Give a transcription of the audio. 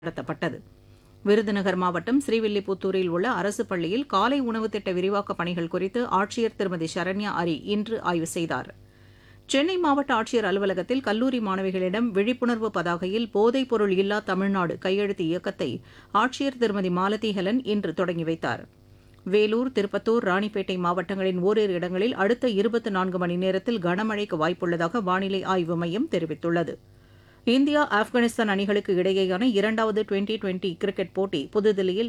நடத்தப்பட்டது விருதுநகர் மாவட்டம் ஸ்ரீவில்லிபுத்தூரில் உள்ள அரசு பள்ளியில் காலை உணவு திட்ட விரிவாக்கப் பணிகள் குறித்து ஆட்சியர் திருமதி சரண்யா அரி இன்று ஆய்வு செய்தார் சென்னை மாவட்ட ஆட்சியர் அலுவலகத்தில் கல்லூரி மாணவிகளிடம் விழிப்புணர்வு பதாகையில் போதைப் பொருள் இல்லா தமிழ்நாடு கையெழுத்து இயக்கத்தை ஆட்சியர் திருமதி மாலதி ஹெலன் இன்று தொடங்கி வைத்தார் வேலூர் திருப்பத்தூர் ராணிப்பேட்டை மாவட்டங்களின் ஓரிரு இடங்களில் அடுத்த இருபத்தி நான்கு மணி நேரத்தில் கனமழைக்கு வாய்ப்புள்ளதாக வானிலை ஆய்வு மையம் தெரிவித்துள்ளது இந்தியா ஆப்கானிஸ்தான் அணிகளுக்கு இடையேயான இரண்டாவது டுவெண்டி டுவெண்டி கிரிக்கெட் போட்டி புதுதில்லியில்